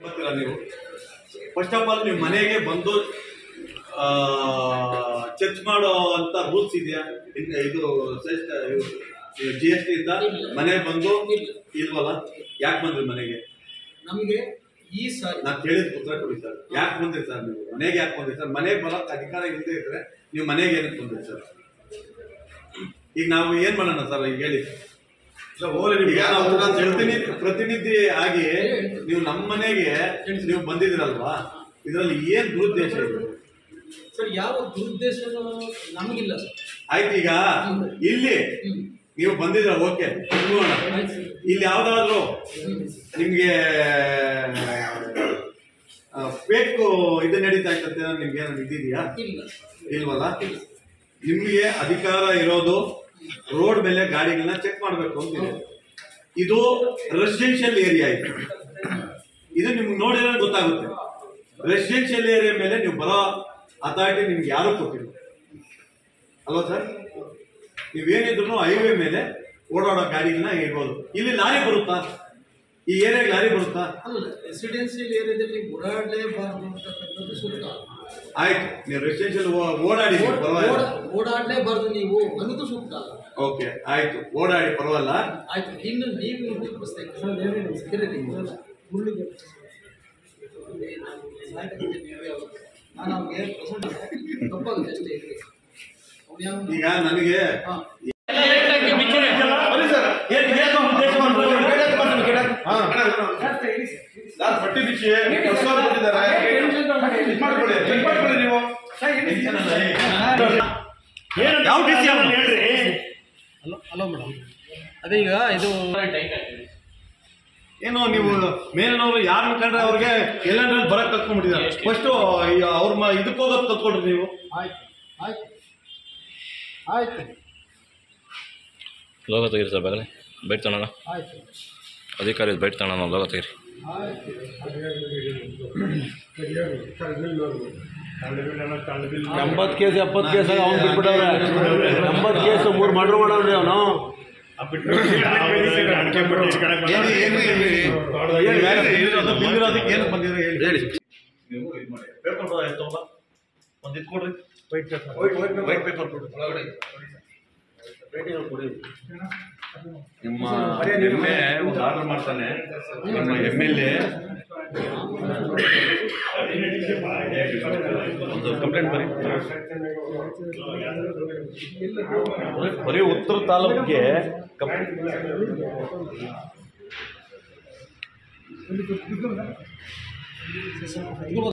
ಬರ್ತೀರಾ ನೀವು first of all ನೀವು ಮನೆಗೆ ಬಂದು ಚೆಕ್ ಮಾಡೋ ಅಂತ ರೂಲ್ಸ್ ಇದೆಯಾ ಇದ್- ಇದು ಜಿ ಎಸ್ ಟಿ ಇಂದ ಮನೆಗೆ ಬಂದು ಇಲ್ವಲ್ಲ ಯಾಕೆ ಬಂದ್ರಿ ಮನೆಗೆ ನಮಗೆ ಈ ಸಾರಿ ನಾ ಕೇಳಿದ ಉತ್ತರ ಕೊಡಿ ಸರ್ ಯಾಕೆ ಬಂದ್ರಿ ಸರ್ ನೀವು ಮನೆಗೆ ಯಾಕೆ ಬಂದ್ರಿ ಸರ್ ಮನೆಗೆ ಬರೋಕ್ ಅಧಿಕಾರ ಇಲ್ಲದೆ ಇದ್ರೆ ನೀವು ಮನೆಗೆ ಏನಕ್ಕೆ ಬಂದ್ರಿ ಸರ್ ಈಗ ನಾವು ಏನ್ ಮಾಡೋಣ ಸರ್ ಈಗ ಹೇಳಿ ಈಗ ನಾವು ಪ್ರತಿನಿಧಿ ಪ್ರತಿನಿಧಿ ಆಗಿ ನೀವು ನಮ್ಮ ಮನೆಗೆ ನೀವು ಬಂದಿದ್ದೀರಲ್ವಾ ಇದರಲ್ಲಿ ಏನ್ ದುರುದ್ದೇಶ ಇದೆ ಸರ್ ಯಾವ ದುರುದ್ದೇಶನೂ ನಮಗಿಲ್ಲ ಸರ್ ಆಯ್ತು ಈಗ ಇಲ್ಲಿ ಹ್ಮ್. ನೀವು ಬಂದಿದ್ರ ಓಕೆ ನೋಡೋಣ ಆಯ್ತು ಸರ್. ಇಲ್ಲಿ ಯಾವ್ದಾದ್ರು ಹ್ಮ್. ನಿಮ್ಗೆ ಫೇಕ್ ಇದು ನಡೀತಾ ಇರ್ತಂತೆ ನಿಮ್ಗೆ ಏನಾದ್ರು ಇದಿದೆಯಾ ಇಲ್ಲ ಇಲ್ವಲ್ಲ ನಿಮಗೆ ಅಧಿಕಾರ ಇರೋದು ರೋಡ್ ಮೇಲೆ ಗಾಡಿಗಳನ್ನ ಚೆಕ್ ಮಾಡಬೇಕು ಅಂತಿದೆ ಇದು ರೆಸಿಡೆನ್ಷಿಯಲ್ ಏರಿಯಾ ಇದು ಇದು ನಿಮ್ಗೆ ನೋಡಿದ್ರೆ ಗೊತ್ತಾಗುತ್ತೆ ರೆಸಿಡೆನ್ಷಿಯಲ್ ಏರಿಯಾ ಮೇಲೆ ನೀವು ಬರೋ ಅಥಾರಿಟಿ ನಿಮ್ಗೆ ಯಾರು ಕೊಟ್ಟಿಲ್ಲ ಅಲ್ವಾ ಸರ್ ನೀವೇನಿದ್ರು ಹೈವೇ ಮೇಲೆ ಓಡಾಡೋ ಗಾಡಿಗಳನ್ನ ಇಡ್ಬೋದು ಇಲ್ಲಿ ಲಾರಿ ಬರುತ್ತಾ ಈ ಏರಿಯಾಗೆ ಲಾರಿ ಬರುತ್ತಾ ಅಲ್ಲ ರೆಸಿಡೆನ್ಸಿಯಲ್ ಏರಿಯಾದಲ್ಲಿ ಓಡಾಡಲೇಬಾರದು ಅಂತಕ್ಕಂಥದ್ದು ಸೂಕ್ತ ಆಯ್ತು ನೀವು ರೆಸಿಡೆನ್ಷಿಯಲ್ ಓಡಾಡಿ ಓಡ್- ಪರವಾಗಿಲ್ಲ ಓಡ- ಓಡಾಡ್ಲೇಬಾರ್ದು ನೀವು ಅನ್ನೋದು ಸೂಕ್ತ ಅಲ್ಲ ಓಕೆ ಆಯ್ತು ಓಡಾಡಿ ಪರವಾಗಿಲ್ಲ ಆಯ್ತು ಇನ್ನು ನೀವು ಇನ್ನೊಂದು ಪ್ರಶ್ನೆ ಕೇಳಿರಿ. ಮುಳ್ಳಿಗೆ ಸಾಯ್ತಕ್ಕಂಥ ನೀವೇ ಅವರು. ನಾನು ಅವ್ರಿಗೆ ಪ್ರೆಸೆಂಟ್ ತಪ್ಪಾಗುತ್ತೆ ಅಷ್ಟೇ ಹೇಳಿ ಅವ್ನು ಯಾವ ಈಗ ನನಗೆ ಹಾ ನಾನು ಪಟ್ಟಿ ಬಿಚ್ಚಿ ಪ್ರಸಾದ ಕೊಟ್ಟಿದ್ದಾರೆ ಇದ್ ಮಾಡ್ಕೊಳ್ಳಿ, ಚೆಕ್ ಮಾಡ್ಕೊಳ್ಳಿ ನೀವು ಯಾವ ಡಿ ಸಿ ಹೇಳ್ರಿ ಹಲೋ ಹಲೋ ಮೇಡಮ್ ಅದೇ ಈಗ ಇದು ಏನು ನೀವು ಮೇಲಿನವರು ಯಾರನ್ನ ಕಂಡ್ರೆ ಅವ್ರಿಗೆ ಎಲ್ಲಂದ್ರೆ ಬರಕ್ ಕಲ್ತ್ಕೊಂಡ್ಬಿಟ್ಟಿದ್ದಾರೆ ಫಸ್ಟ್ ಅವ್ರ ಮ ಇದಕ್ಕೆ ಹೋಗೋದು ಕಲ್ತ್ಕೊಳ್ರಿ ನೀವು ಆಯ್ತು ಆಯ್ತು ಆಯ್ತು ಲೋಗೋ ತೆಗೀರಿ ಸರ್ ಬಗಲೇ ಬೈಟ್ ತಗೋಣ ಆಯ್ತು ಅಧಿಕಾರಿ ಬೈಟ್ ತಗೋಣ ಲೋಗೋ ತೆಗೀರಿ ಎಂಬತ್ತು ಕೇಸ್ ಎಪ್ಪತ್ತು ಕೇಸ್ ಅವ್ನು ಬಿಟ್ಬಿಟ್ಟವ್ರೆ ಎಂಬತ್ತು ಕೇಸ್ ಮೂರು ಮರ್ಡ್ರ್ ಮಾಡವ್ರಿ ಅವನು ಏನು ಏನು ಏನು ಇರೋದು ಬಿಲ್ ಇರೋದಕ್ಕೆ ಏನು ಬಂದಿರೋ ಹೇಳಿ ಹೇಳಿ ನೀವು ಇದು ಮಾಡಿ ಪೇಪರ್ ತಗೊಂಬ ಒಂದು ಇದು ಕೊಡ್ರಿ ವೈಟ್ ಪೇಪರ್ ವೈಟ್ ಪೇಪರ್ ಕೊಡ್ರಿ ನಿಮ್ಮ ಎಮ್ ಎ ಒಂದು ಆರ್ಡರ್ ಮಾಡ್ತಾನೆ ನಿಮ್ಮ ಎಮ್ ಎಲ್ ಎ ಒಂದು ಕಂಪ್ಲೇಂಟ್ ಬರೀ ಬರೀ ಉತ್ತರ ತಾಲೂಕಿಗೆ ಕಂಪ್ಲೇಂಟ್